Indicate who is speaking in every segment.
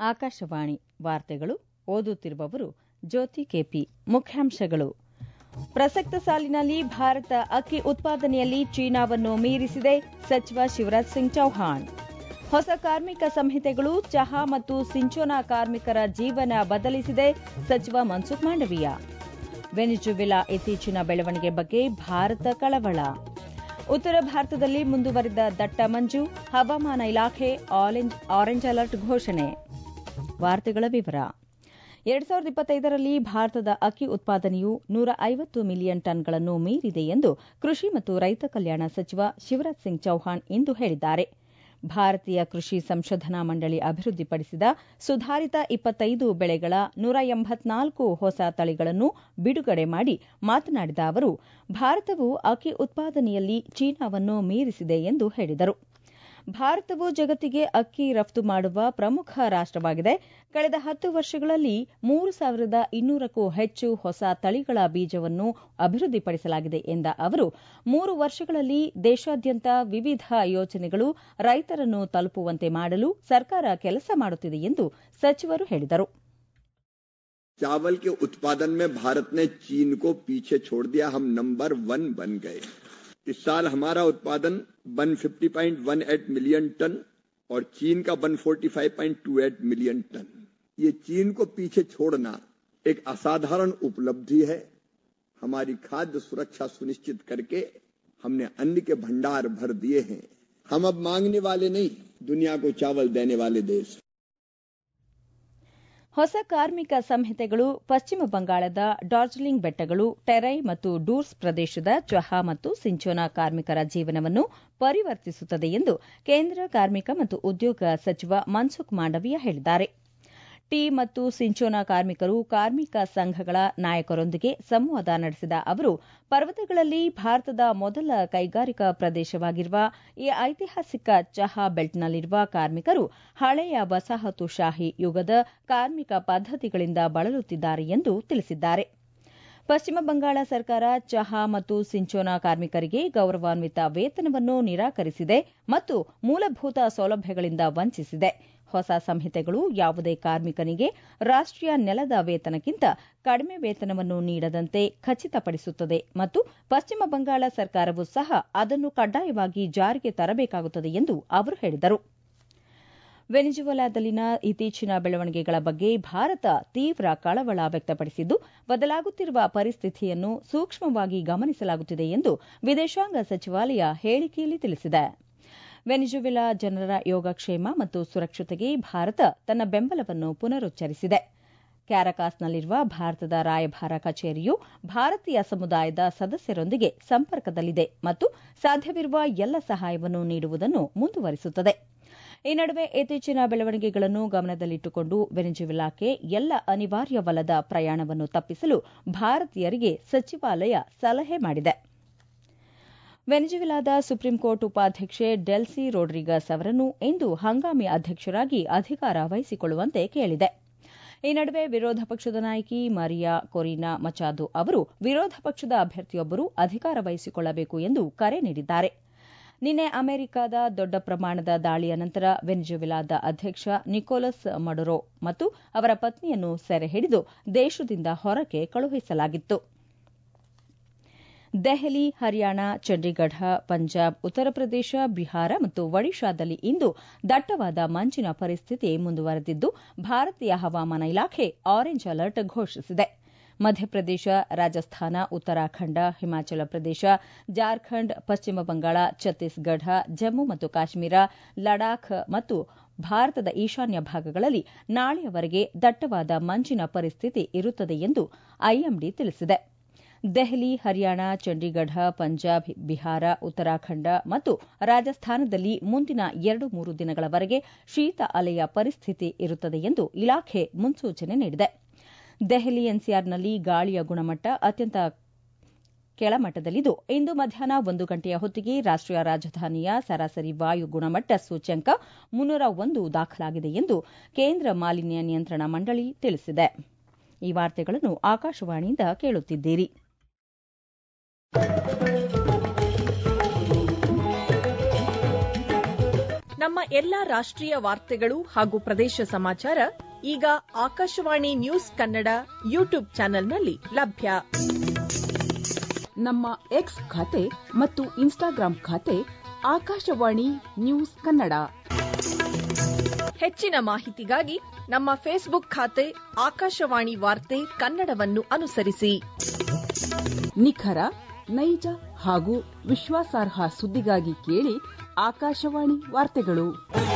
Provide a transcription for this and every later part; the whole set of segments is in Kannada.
Speaker 1: ಆಕಾಶವಾಣಿ ವಾರ್ತೆಗಳು ಓದುತ್ತಿರುವವರು ಜ್ಯೋತಿ ಕೆಪಿ ಮುಖ್ಯಾಂಶಗಳು ಪ್ರಸಕ್ತ ಸಾಲಿನಲ್ಲಿ ಭಾರತ ಅಕ್ಕಿ ಉತ್ಪಾದನೆಯಲ್ಲಿ ಚೀನಾವನ್ನು ಮೀರಿಸಿದೆ ಸಚಿವ ಶಿವರಾಜ್ ಸಿಂಗ್ ಚೌಹಾಣ್ ಹೊಸ ಕಾರ್ಮಿಕ ಸಂಹಿತೆಗಳು ಚಹಾ ಮತ್ತು ಸಿಂಚೋನಾ ಕಾರ್ಮಿಕರ ಜೀವನ ಬದಲಿಸಿದೆ ಸಚಿವ ಮನ್ಸುಖ್ ಮಾಂಡವೀಯ ವೆನಿಜುವೆಲಾ ಇತ್ತೀಚಿನ ಬೆಳವಣಿಗೆ ಬಗ್ಗೆ ಭಾರತ ಕಳವಳ ಉತ್ತರ ಭಾರತದಲ್ಲಿ ಮುಂದುವರಿದ ದಟ್ಟ ಮಂಜು ಹವಾಮಾನ ಇಲಾಖೆ ಆರೆಂಜ್ ಅಲರ್ಟ್ ಘೋಷಣೆ ವಾರ್ತೆಗಳ ವಿವರ ಎರಡ್ ಸಾವಿರದ ಇಪ್ಪತ್ತೈದರಲ್ಲಿ ಭಾರತದ ಅಕ್ಕಿ ಉತ್ಪಾದನೆಯು ನೂರ ಐವತ್ತು ಮಿಲಿಯನ್ ಟನ್ಗಳನ್ನು ಮೀರಿದೆ ಎಂದು ಕೃಷಿ ಮತ್ತು ರೈತ ಕಲ್ಯಾಣ ಸಚಿವ ಶಿವರಾಜ್ ಸಿಂಗ್ ಚೌಹಾಣ್ ಇಂದು ಹೇಳಿದ್ದಾರೆ ಭಾರತೀಯ ಕೃಷಿ ಸಂಶೋಧನಾ ಮಂಡಳಿ ಅಭಿವೃದ್ಧಿಪಡಿಸಿದ ಸುಧಾರಿತ ಇಪ್ಪತ್ತೈದು ಬೆಳೆಗಳ ನೂರ ಎಂಬತ್ನಾಲ್ಕು ಹೊಸ ತಳಿಗಳನ್ನು ಬಿಡುಗಡೆ ಮಾಡಿ ಮಾತನಾಡಿದ ಅವರು ಭಾರತವು ಅಕ್ಕಿ ಉತ್ಪಾದನೆಯಲ್ಲಿ ಚೀನಾವನ್ನು ಮೀರಿಸಿದೆ ಎಂದು ಹೇಳಿದರು ಭಾರತವು ಜಗತ್ತಿಗೆ ಅಕ್ಕಿ ರಫ್ತು ಮಾಡುವ ಪ್ರಮುಖ ರಾಷ್ಟವಾಗಿದೆ ಕಳೆದ ಹತ್ತು ವರ್ಷಗಳಲ್ಲಿ ಮೂರು ಸಾವಿರದ ಇನ್ನೂರಕ್ಕೂ ಹೆಚ್ಚು ಹೊಸ ತಳಿಗಳ ಬೀಜವನ್ನು ಅಭಿವೃದ್ಧಿಪಡಿಸಲಾಗಿದೆ ಎಂದ ಅವರು ಮೂರು ವರ್ಷಗಳಲ್ಲಿ ದೇಶಾದ್ಯಂತ ವಿವಿಧ ಯೋಜನೆಗಳು ರೈತರನ್ನು ತಲುಪುವಂತೆ ಮಾಡಲು ಸರ್ಕಾರ ಕೆಲಸ ಮಾಡುತ್ತಿದೆ ಎಂದು ಸಚಿವರು ಹೇಳಿದರು
Speaker 2: चावल के उत्पादन में भारत ने चीन को पीछे छोड़ दिया हम नंबर वन बन गए इस साल हमारा उत्पादन 150.18 मिलियन टन और चीन का 145.28 मिलियन टन ये चीन को पीछे छोड़ना एक असाधारण उपलब्धि है हमारी खाद्य सुरक्षा सुनिश्चित करके हमने अन्न के भंडार भर दिए हैं हम अब मांगने वाले नहीं दुनिया को चावल देने वाले देश
Speaker 1: ಹೊಸ ಕಾರ್ಮಿಕ ಸಂಹಿತೆಗಳು ಪಶ್ಚಿಮ ಬಂಗಾಳದ ಡಾರ್ಜಿಲಿಂಗ್ ಬೆಟ್ಟಗಳು ಟೆರೈ ಮತ್ತು ಡೂರ್ಸ್ ಪ್ರದೇಶದ ಚಹಾ ಮತ್ತು ಸಿಂಚೋನಾ ಕಾರ್ಮಿಕರ ಜೀವನವನ್ನು ಪರಿವರ್ತಿಸುತ್ತದೆ ಎಂದು ಕೇಂದ್ರ ಕಾರ್ಮಿಕ ಮತ್ತು ಉದ್ಯೋಗ ಸಚಿವ ಮನ್ಸುಖ್ ಮಾಂಡವೀಯ ಹೇಳಿದ್ದಾರೆ ಟೀ ಮತ್ತು ಸಿಂಚೋನಾ ಕಾರ್ಮಿಕರು ಕಾರ್ಮಿಕ ಸಂಘಗಳ ನಾಯಕರೊಂದಿಗೆ ಸಂವಾದ ನಡೆಸಿದ ಅವರು ಪರ್ವತಗಳಲ್ಲಿ ಭಾರತದ ಮೊದಲ ಕೈಗಾರಿಕಾ ಪ್ರದೇಶವಾಗಿರುವ ಈ ಐತಿಹಾಸಿಕ ಚಹಾ ಬೆಲ್ಟ್ನಲ್ಲಿರುವ ಕಾರ್ಮಿಕರು ಹಳೆಯ ವಸಾಹತುಶಾಹಿ ಯುಗದ ಕಾರ್ಮಿಕ ಪದ್ದತಿಗಳಿಂದ ಬಳಲುತ್ತಿದ್ದಾರೆ ಎಂದು ತಿಳಿಸಿದ್ದಾರೆ ಪಶ್ಚಿಮ ಬಂಗಾಳ ಸರ್ಕಾರ ಚಹಾ ಮತ್ತು ಸಿಂಚೋನಾ ಕಾರ್ಮಿಕರಿಗೆ ಗೌರವಾನ್ವಿತ ವೇತನವನ್ನು ನಿರಾಕರಿಸಿದೆ ಮತ್ತು ಮೂಲಭೂತ ಸೌಲಭ್ಯಗಳಿಂದ ವಂಚಿಸಿದೆ ಹೊಸ ಸಂಹಿತೆಗಳು ಯಾವುದೇ ಕಾರ್ಮಿಕನಿಗೆ ರಾಷ್ಟೀಯ ನೆಲದ ವೇತನಕ್ಕಿಂತ ಕಡಿಮೆ ವೇತನವನ್ನು ನೀಡದಂತೆ ಖಚಿತಪಡಿಸುತ್ತದೆ ಮತ್ತು ಪಶ್ಚಿಮ ಬಂಗಾಳ ಸರ್ಕಾರವೂ ಸಹ ಅದನ್ನು ಕಡ್ಡಾಯವಾಗಿ ಜಾರಿಗೆ ತರಬೇಕಾಗುತ್ತದೆ ಎಂದು ಅವರು ಹೇಳಿದರು ವೆನಿಜುವೆಲಾದಲ್ಲಿನ ಇತ್ತೀಚಿನ ಬೆಳವಣಿಗೆಗಳ ಬಗ್ಗೆ ಭಾರತ ತೀವ್ರ ಕಳವಳ ವ್ಯಕ್ತಪಡಿಸಿದ್ದು ಬದಲಾಗುತ್ತಿರುವ ಪರಿಸ್ಥಿತಿಯನ್ನು ಸೂಕ್ಷ್ಮವಾಗಿ ಗಮನಿಸಲಾಗುತ್ತಿದೆ ಎಂದು ವಿದೇಶಾಂಗ ಸಚಿವಾಲಯ ಹೇಳಿಕೆಯಲ್ಲಿ ತಿಳಿಸಿದೆ ವೆನಿಜುವೆಲಾ ಜನರ ಯೋಗಕ್ಷೇಮ ಮತ್ತು ಸುರಕ್ಷತೆಗೆ ಭಾರತ ತನ್ನ ಬೆಂಬಲವನ್ನು ಪುನರುಚ್ಚರಿಸಿದೆ ಕ್ಯಾರಕಾಸ್ನಲ್ಲಿರುವ ಭಾರತದ ರಾಯಭಾರ ಕಚೇರಿಯು ಭಾರತೀಯ ಸಮುದಾಯದ ಸದಸ್ಯರೊಂದಿಗೆ ಸಂಪರ್ಕದಲ್ಲಿದೆ ಮತ್ತು ಸಾಧ್ಯವಿರುವ ಎಲ್ಲ ಸಹಾಯವನ್ನು ನೀಡುವುದನ್ನು ಮುಂದುವರಿಸುತ್ತದೆ ಈ ನಡುವೆ ಇತ್ತೀಚಿನ ಬೆಳವಣಿಗೆಗಳನ್ನು ಗಮನದಲ್ಲಿಟ್ಟುಕೊಂಡು ವೆನಿಜುವೆಲಾಕ್ಕೆ ಎಲ್ಲ ಅನಿವಾರ್ಯವಲ್ಲದ ಪ್ರಯಾಣವನ್ನು ತಪ್ಪಿಸಲು ಭಾರತೀಯರಿಗೆ ಸಚಿವಾಲಯ ಸಲಹೆ ಮಾಡಿದೆ ವೆನಿಜುವೆಲಾದ ಸುಪ್ರೀಂ ಕೋರ್ಟ್ ಉಪಾಧ್ಯಕ್ಷೆ ಡೆಲ್ಸಿ ರೋಡ್ರಿಗಸ್ ಅವರನ್ನು ಇಂದು ಹಂಗಾಮಿ ಅಧ್ಯಕ್ಷರಾಗಿ ಅಧಿಕಾರ ವಹಿಸಿಕೊಳ್ಳುವಂತೆ ಕೇಳಿದೆ ಈ ನಡುವೆ ವಿರೋಧ ಪಕ್ಷದ ನಾಯಕಿ ಮರಿಯಾ ಕೊರಿನಾ ಮಚಾದೋ ಅವರು ವಿರೋಧ ಪಕ್ಷದ ಅಭ್ಯರ್ಥಿಯೊಬ್ಬರು ಅಧಿಕಾರ ವಹಿಸಿಕೊಳ್ಳಬೇಕು ಎಂದು ಕರೆ ನೀಡಿದ್ದಾರೆ ನಿನ್ನೆ ಅಮೆರಿಕದ ದೊಡ್ಡ ಪ್ರಮಾಣದ ದಾಳಿಯ ನಂತರ ವೆನಿಜುವೆಲಾದ ಅಧ್ಯಕ್ಷ ನಿಕೋಲಸ್ ಮಡುರೋ ಮತ್ತು ಅವರ ಪತ್ನಿಯನ್ನು ಸೆರೆ ಹಿಡಿದು ದೇಶದಿಂದ ಹೊರಗೆ ಕಳುಹಿಸಲಾಗಿತ್ತು ದೆಹಲಿ ಹರಿಯಾಣ ಚಂಡೀಗಢ ಪಂಜಾಬ್ ಉತ್ತರ ಪ್ರದೇಶ ಬಿಹಾರ ಮತ್ತು ಒಡಿಶಾದಲ್ಲಿ ಇಂದು ದಟ್ಟವಾದ ಮಂಜಿನ ಪರಿಸ್ಥಿತಿ ಮುಂದುವರೆದಿದ್ದು ಭಾರತೀಯ ಹವಾಮಾನ ಇಲಾಖೆ ಆರೆಂಜ್ ಅಲರ್ಟ್ ಘೋಷಿಸಿದೆ ಮಧ್ಯಪ್ರದೇಶ ರಾಜಸ್ಥಾನ ಉತ್ತರಾಖಂಡ ಹಿಮಾಚಲ ಪ್ರದೇಶ ಜಾರ್ಖಂಡ್ ಪಶ್ಚಿಮ ಬಂಗಾಳ ಛತ್ತೀಸ್ಗಢ ಜಮ್ಮು ಮತ್ತು ಕಾಶ್ಮೀರ ಲಡಾಖ್ ಮತ್ತು ಭಾರತದ ಈಶಾನ್ಯ ಭಾಗಗಳಲ್ಲಿ ನಾಳೆಯವರೆಗೆ ದಟ್ಟವಾದ ಮಂಜಿನ ಪರಿಸ್ಥಿತಿ ಇರುತ್ತದೆ ಎಂದು ಐಎಂಡಿ ತಿಳಿಸಿದೆ ದೆಹಲಿ ಹರಿಯಾಣ ಚಂಡೀಗಢ ಪಂಜಾಬ್ ಬಿಹಾರ ಉತ್ತರಾಖಂಡ ಮತ್ತು ರಾಜಸ್ಥಾನದಲ್ಲಿ ಮುಂದಿನ ಎರಡು ಮೂರು ದಿನಗಳವರೆಗೆ ಶೀತ ಅಲೆಯ ಪರಿಸ್ಥಿತಿ ಇರುತ್ತದೆ ಎಂದು ಇಲಾಖೆ ಮುನ್ಸೂಚನೆ ನೀಡಿದೆ ದೆಹಲಿ ಎನ್ಸಿಆರ್ನಲ್ಲಿ ಗಾಳಿಯ ಗುಣಮಟ್ಟ ಅತ್ಯಂತ ಕೆಳಮಟ್ಟದಲ್ಲಿದ್ದು ಇಂದು ಮಧ್ಯಾಹ್ನ ಒಂದು ಗಂಟೆಯ ಹೊತ್ತಿಗೆ ರಾಷ್ಟೀಯ ರಾಜಧಾನಿಯ ಸರಾಸರಿ ವಾಯು ಗುಣಮಟ್ಟ ಸೂಚ್ಯಂಕ ಮುನ್ನೂರ ಒಂದು ದಾಖಲಾಗಿದೆ ಎಂದು ಕೇಂದ್ರ ಮಾಲಿನ್ಯ ನಿಯಂತ್ರಣ ಮಂಡಳಿ ತಿಳಿಸಿದೆ ಈ ವಾರ್ತೆಗಳನ್ನು ಆಕಾಶವಾಣಿಯಿಂದ ಕೇಳುತ್ತಿದ್ದೀರಿ
Speaker 3: ನಮ್ಮ ಎಲ್ಲಾ ರಾಷ್ಟ್ರೀಯ ವಾರ್ತೆಗಳು ಹಾಗೂ ಪ್ರದೇಶ ಸಮಾಚಾರ ಈಗ ಆಕಾಶವಾಣಿ ನ್ಯೂಸ್ ಕನ್ನಡ ಯೂಟ್ಯೂಬ್ ಚಾನೆಲ್ನಲ್ಲಿ ಲಭ್ಯ
Speaker 4: ನಮ್ಮ ಎಕ್ಸ್ ಖಾತೆ ಮತ್ತು ಇನ್ಸ್ಟಾಗ್ರಾಂ ಖಾತೆ ಆಕಾಶವಾಣಿ ನ್ಯೂಸ್ ಕನ್ನಡ
Speaker 3: ಹೆಚ್ಚಿನ ಮಾಹಿತಿಗಾಗಿ ನಮ್ಮ ಫೇಸ್ಬುಕ್ ಖಾತೆ ಆಕಾಶವಾಣಿ ವಾರ್ತೆ ಕನ್ನಡವನ್ನು ಅನುಸರಿಸಿ
Speaker 4: ನಿಖರ ನೈಜ ಹಾಗೂ ವಿಶ್ವಾಸಾರ್ಹ ಸುದ್ದಿಗಾಗಿ ಕೇಳಿ ಆಕಾಶವಾಣಿ ವಾರ್ತೆಗಳು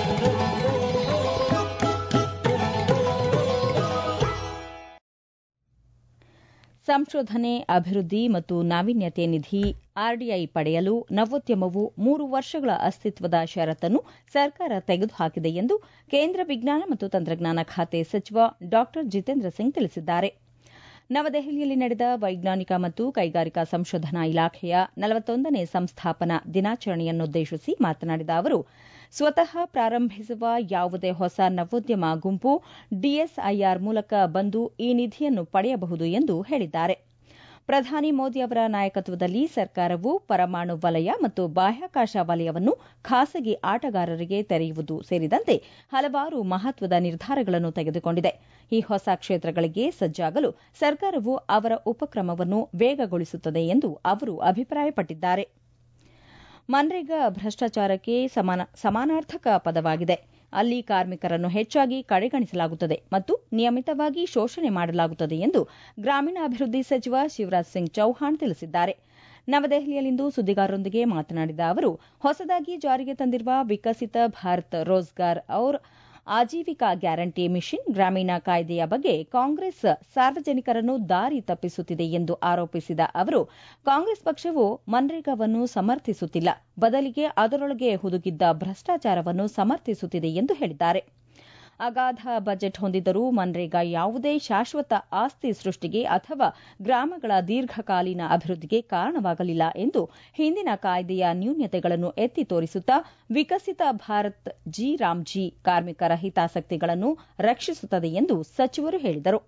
Speaker 1: ಸಂಶೋಧನೆ ಅಭಿವೃದ್ಧಿ ಮತ್ತು ನಾವೀನ್ಯತೆ ನಿಧಿ ಆರ್ಡಿಐ ಪಡೆಯಲು ನವೋದ್ಯಮವು ಮೂರು ವರ್ಷಗಳ ಅಸ್ತಿತ್ವದ ಷರತ್ತನ್ನು ಸರ್ಕಾರ ತೆಗೆದುಹಾಕಿದೆ ಎಂದು ಕೇಂದ್ರ ವಿಜ್ಞಾನ ಮತ್ತು ತಂತ್ರಜ್ಞಾನ ಖಾತೆ ಸಚಿವ ಡಾ ಜಿತೇಂದ್ರ ಸಿಂಗ್ ತಿಳಿಸಿದ್ದಾರೆ ನವದೆಹಲಿಯಲ್ಲಿ ನಡೆದ ವೈಜ್ಞಾನಿಕ ಮತ್ತು ಕೈಗಾರಿಕಾ ಸಂಶೋಧನಾ ಇಲಾಖೆಯ ನಲವತ್ತೊಂದನೇ ಸಂಸ್ಥಾಪನಾ ದಿನಾಚರಣೆಯನ್ನುದ್ದೇಶಿಸಿ ಮಾತನಾಡಿದ ಅವರು ಸ್ವತಃ ಪ್ರಾರಂಭಿಸುವ ಯಾವುದೇ ಹೊಸ ನವೋದ್ಯಮ ಗುಂಪು ಡಿಎಸ್ಐಆರ್ ಮೂಲಕ ಬಂದು ಈ ನಿಧಿಯನ್ನು ಪಡೆಯಬಹುದು ಎಂದು ಹೇಳಿದ್ದಾರೆ ಪ್ರಧಾನಿ ಮೋದಿ ಅವರ ನಾಯಕತ್ವದಲ್ಲಿ ಸರ್ಕಾರವು ಪರಮಾಣು ವಲಯ ಮತ್ತು ಬಾಹ್ಯಾಕಾಶ ವಲಯವನ್ನು ಖಾಸಗಿ ಆಟಗಾರರಿಗೆ ತೆರೆಯುವುದು ಸೇರಿದಂತೆ ಹಲವಾರು ಮಹತ್ವದ ನಿರ್ಧಾರಗಳನ್ನು ತೆಗೆದುಕೊಂಡಿದೆ ಈ ಹೊಸ ಕ್ಷೇತ್ರಗಳಿಗೆ ಸಜ್ಜಾಗಲು ಸರ್ಕಾರವು ಅವರ ಉಪಕ್ರಮವನ್ನು ವೇಗಗೊಳಿಸುತ್ತದೆ ಎಂದು ಅವರು ಅಭಿಪ್ರಾಯಪಟ್ಟಿದ್ದಾರೆ ಮನ್ರೇಗಾ ಭ್ರಷ್ಟಾಚಾರಕ್ಕೆ ಸಮಾನಾರ್ಥಕ ಪದವಾಗಿದೆ ಅಲ್ಲಿ ಕಾರ್ಮಿಕರನ್ನು ಹೆಚ್ಚಾಗಿ ಕಡೆಗಣಿಸಲಾಗುತ್ತದೆ ಮತ್ತು ನಿಯಮಿತವಾಗಿ ಶೋಷಣೆ ಮಾಡಲಾಗುತ್ತದೆ ಎಂದು ಗ್ರಾಮೀಣಾಭಿವೃದ್ಧಿ ಸಚಿವ ಶಿವರಾಜ್ ಸಿಂಗ್ ಚೌಹಾಣ್ ತಿಳಿಸಿದ್ದಾರೆ ನವದೆಹಲಿಯಲ್ಲಿಂದು ಸುದ್ದಿಗಾರರೊಂದಿಗೆ ಮಾತನಾಡಿದ ಅವರು ಹೊಸದಾಗಿ ಜಾರಿಗೆ ತಂದಿರುವ ವಿಕಸಿತ ಭಾರತ್ ರೋಜ್ಗಾರ್ ಔರ್ ಆಜೀವಿಕಾ ಗ್ಯಾರಂಟಿ ಮಿಷನ್ ಗ್ರಾಮೀಣ ಕಾಯ್ದೆಯ ಬಗ್ಗೆ ಕಾಂಗ್ರೆಸ್ ಸಾರ್ವಜನಿಕರನ್ನು ದಾರಿ ತಪ್ಪಿಸುತ್ತಿದೆ ಎಂದು ಆರೋಪಿಸಿದ ಅವರು ಕಾಂಗ್ರೆಸ್ ಪಕ್ಷವು ಮನ್ರೇಗಾವನ್ನು ಸಮರ್ಥಿಸುತ್ತಿಲ್ಲ ಬದಲಿಗೆ ಅದರೊಳಗೆ ಹುದುಗಿದ್ದ ಭ್ರಷ್ಟಾಚಾರವನ್ನು ಸಮರ್ಥಿಸುತ್ತಿದೆ ಎಂದು ಹೇಳಿದ್ದಾರೆ ಅಗಾಧ ಬಜೆಟ್ ಹೊಂದಿದ್ದರೂ ಮನ್ರೇಗಾ ಯಾವುದೇ ಶಾಶ್ವತ ಆಸ್ತಿ ಸೃಷ್ಟಿಗೆ ಅಥವಾ ಗ್ರಾಮಗಳ ದೀರ್ಘಕಾಲೀನ ಅಭಿವೃದ್ಧಿಗೆ ಕಾರಣವಾಗಲಿಲ್ಲ ಎಂದು ಹಿಂದಿನ ಕಾಯ್ದೆಯ ನ್ಯೂನ್ಯತೆಗಳನ್ನು ಎತ್ತಿ ತೋರಿಸುತ್ತಾ ವಿಕಸಿತ ಭಾರತ್ ಜಿ ರಾಮ್ಜಿ ಕಾರ್ಮಿಕರ ಹಿತಾಸಕ್ತಿಗಳನ್ನು ರಕ್ಷಿಸುತ್ತದೆ ಎಂದು ಸಚಿವರು ಹೇಳಿದರು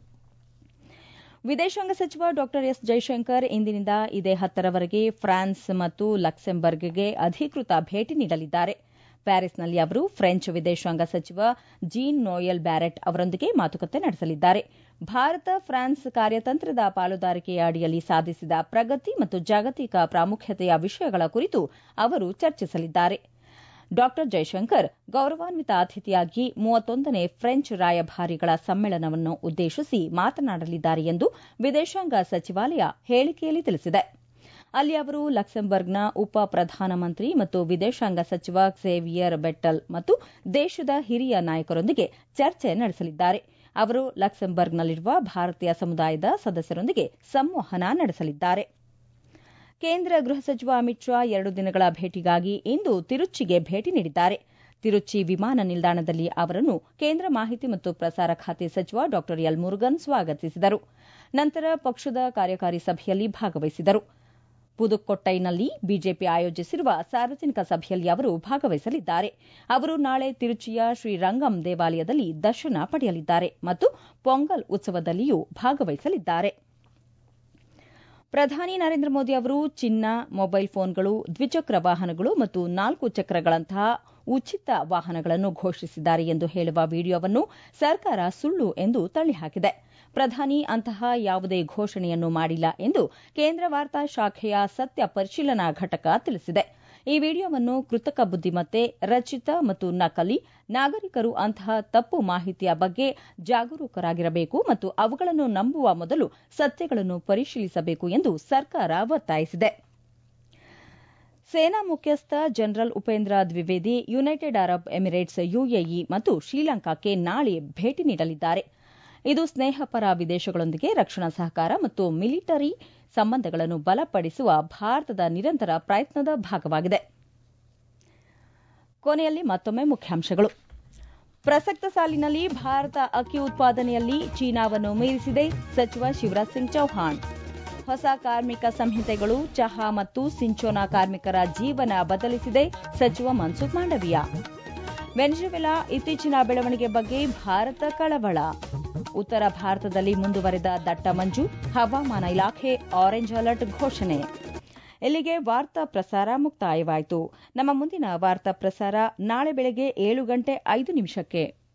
Speaker 1: ವಿದೇಶಾಂಗ ಸಚಿವ ಡಾ ಎಸ್ ಜೈಶಂಕರ್ ಇಂದಿನಿಂದ ಇದೇ ಹತ್ತರವರೆಗೆ ಫ್ರಾನ್ಸ್ ಮತ್ತು ಲಕ್ಸೆಂಬರ್ಗ್ಗೆ ಅಧಿಕೃತ ಭೇಟಿ ನೀಡಲಿದ್ದಾರೆ ಪ್ಯಾರಿಸ್ನಲ್ಲಿ ಅವರು ಫ್ರೆಂಚ್ ವಿದೇಶಾಂಗ ಸಚಿವ ಜೀನ್ ನೋಯಲ್ ಬ್ಯಾರೆಟ್ ಅವರೊಂದಿಗೆ ಮಾತುಕತೆ ನಡೆಸಲಿದ್ದಾರೆ ಭಾರತ ಫ್ರಾನ್ಸ್ ಕಾರ್ಯತಂತ್ರದ ಪಾಲುದಾರಿಕೆಯ ಅಡಿಯಲ್ಲಿ ಸಾಧಿಸಿದ ಪ್ರಗತಿ ಮತ್ತು ಜಾಗತಿಕ ಪ್ರಾಮುಖ್ಯತೆಯ ವಿಷಯಗಳ ಕುರಿತು ಅವರು ಚರ್ಚಿಸಲಿದ್ದಾರೆ ಡಾ ಜೈಶಂಕರ್ ಗೌರವಾನ್ವಿತ ಅತಿಥಿಯಾಗಿ ಮೂವತ್ತೊಂದನೇ ಫ್ರೆಂಚ್ ರಾಯಭಾರಿಗಳ ಸಮ್ಮೇಳನವನ್ನು ಉದ್ದೇಶಿಸಿ ಮಾತನಾಡಲಿದ್ದಾರೆ ಎಂದು ವಿದೇಶಾಂಗ ಸಚಿವಾಲಯ ಹೇಳಿಕೆಯಲ್ಲಿ ತಿಳಿಸಿದೆ ಅಲ್ಲಿ ಅವರು ಲಕ್ಸೆಂಬರ್ಗ್ನ ಉಪ ಪ್ರಧಾನಮಂತ್ರಿ ಮತ್ತು ವಿದೇಶಾಂಗ ಸಚಿವ ಕ್ಸೇವಿಯರ್ ಬೆಟ್ಟಲ್ ಮತ್ತು ದೇಶದ ಹಿರಿಯ ನಾಯಕರೊಂದಿಗೆ ಚರ್ಚೆ ನಡೆಸಲಿದ್ದಾರೆ ಅವರು ಲಕ್ಸೆಂಬರ್ಗ್ನಲ್ಲಿರುವ ಭಾರತೀಯ ಸಮುದಾಯದ ಸದಸ್ಯರೊಂದಿಗೆ ಸಂವಹನ ನಡೆಸಲಿದ್ದಾರೆ ಕೇಂದ್ರ ಗೃಹ ಸಚಿವ ಅಮಿತ್ ಶಾ ಎರಡು ದಿನಗಳ ಭೇಟಿಗಾಗಿ ಇಂದು ತಿರುಚಿಗೆ ಭೇಟಿ ನೀಡಿದ್ದಾರೆ ತಿರುಚಿ ವಿಮಾನ ನಿಲ್ದಾಣದಲ್ಲಿ ಅವರನ್ನು ಕೇಂದ್ರ ಮಾಹಿತಿ ಮತ್ತು ಪ್ರಸಾರ ಖಾತೆ ಸಚಿವ ಡಾ ಎಲ್ ಮುರುಗನ್ ಸ್ವಾಗತಿಸಿದರು ನಂತರ ಪಕ್ಷದ ಕಾರ್ಯಕಾರಿ ಸಭೆಯಲ್ಲಿ ಭಾಗವಹಿಸಿದರು ಪುದುಕೊಟ್ಟೈನಲ್ಲಿ ಬಿಜೆಪಿ ಆಯೋಜಿಸಿರುವ ಸಾರ್ವಜನಿಕ ಸಭೆಯಲ್ಲಿ ಅವರು ಭಾಗವಹಿಸಲಿದ್ದಾರೆ ಅವರು ನಾಳೆ ತಿರುಚಿಯ ಶ್ರೀರಂಗಂ ದೇವಾಲಯದಲ್ಲಿ ದರ್ಶನ ಪಡೆಯಲಿದ್ದಾರೆ ಮತ್ತು ಪೊಂಗಲ್ ಉತ್ಸವದಲ್ಲಿಯೂ ಭಾಗವಹಿಸಲಿದ್ದಾರೆ ಪ್ರಧಾನಿ ನರೇಂದ್ರ ಮೋದಿ ಅವರು ಚಿನ್ನ ಮೊಬೈಲ್ ಫೋನ್ಗಳು ದ್ವಿಚಕ್ರ ವಾಹನಗಳು ಮತ್ತು ನಾಲ್ಕು ಚಕ್ರಗಳಂತಹ ಉಚಿತ ವಾಹನಗಳನ್ನು ಘೋಷಿಸಿದ್ದಾರೆ ಎಂದು ಹೇಳುವ ವಿಡಿಯೋವನ್ನು ಸರ್ಕಾರ ಸುಳ್ಳು ಎಂದು ತಳ್ಳಿಹಾಕಿದೆ ಪ್ರಧಾನಿ ಅಂತಹ ಯಾವುದೇ ಘೋಷಣೆಯನ್ನು ಮಾಡಿಲ್ಲ ಎಂದು ಕೇಂದ್ರ ವಾರ್ತಾ ಶಾಖೆಯ ಸತ್ಯ ಪರಿಶೀಲನಾ ಘಟಕ ತಿಳಿಸಿದೆ ಈ ವಿಡಿಯೋವನ್ನು ಕೃತಕ ಬುದ್ದಿಮತ್ತೆ ರಚಿತ ಮತ್ತು ನಕಲಿ ನಾಗರಿಕರು ಅಂತಹ ತಪ್ಪು ಮಾಹಿತಿಯ ಬಗ್ಗೆ ಜಾಗರೂಕರಾಗಿರಬೇಕು ಮತ್ತು ಅವುಗಳನ್ನು ನಂಬುವ ಮೊದಲು ಸತ್ಯಗಳನ್ನು ಪರಿಶೀಲಿಸಬೇಕು ಎಂದು ಸರ್ಕಾರ ಒತ್ತಾಯಿಸಿದೆ ಸೇನಾ ಮುಖ್ಯಸ್ಥ general Upendra Dwivedi United Arab Emirates UAE ಮತ್ತು ಶ್ರೀಲಂಕಾಕ್ಕೆ ನಾಳೆ ಭೇಟಿ ನೀಡಲಿದ್ದಾರೆ ಇದು ಸ್ನೇಹಪರ ವಿದೇಶಗಳೊಂದಿಗೆ ರಕ್ಷಣಾ ಸಹಕಾರ ಮತ್ತು ಮಿಲಿಟರಿ ಸಂಬಂಧಗಳನ್ನು ಬಲಪಡಿಸುವ ಭಾರತದ ನಿರಂತರ ಪ್ರಯತ್ನದ ಭಾಗವಾಗಿದೆ ಕೊನೆಯಲ್ಲಿ ಮತ್ತೊಮ್ಮೆ ಮುಖ್ಯಾಂಶಗಳು ಪ್ರಸಕ್ತ ಸಾಲಿನಲ್ಲಿ ಭಾರತ ಅಕ್ಕಿ ಉತ್ಪಾದನೆಯಲ್ಲಿ ಚೀನಾವನ್ನು ಮೀರಿಸಿದೆ ಸಚಿವ ಶಿವರಾಜ್ ಸಿಂಗ್ ಚೌಹಾಣ್ ಹೊಸ ಕಾರ್ಮಿಕ ಸಂಹಿತೆಗಳು ಚಹಾ ಮತ್ತು ಸಿಂಚೋನಾ ಕಾರ್ಮಿಕರ ಜೀವನ ಬದಲಿಸಿದೆ ಸಚಿವ ಮನ್ಸುಖ್ ಮಾಂಡವಿಯಾ ವೆನಿಜುವೆಲಾ ಇತ್ತೀಚಿನ ಬೆಳವಣಿಗೆ ಬಗ್ಗೆ ಭಾರತ ಕಳವಳ ಉತ್ತರ ಭಾರತದಲ್ಲಿ ಮುಂದುವರೆದ ದಟ್ಟ ಮಂಜು ಹವಾಮಾನ ಇಲಾಖೆ ಆರೆಂಜ್ ಅಲರ್ಟ್ ಘೋಷಣೆ ಇಲ್ಲಿಗೆ ವಾರ್ತಾ ಪ್ರಸಾರ ಮುಕ್ತಾಯವಾಯಿತು ನಮ್ಮ ಮುಂದಿನ ವಾರ್ತಾ ಪ್ರಸಾರ ನಾಳೆ ಬೆಳಗ್ಗೆ ಏಳು ಗಂಟೆ ಐದು ನಿಮಿಷಕ್ಕೆ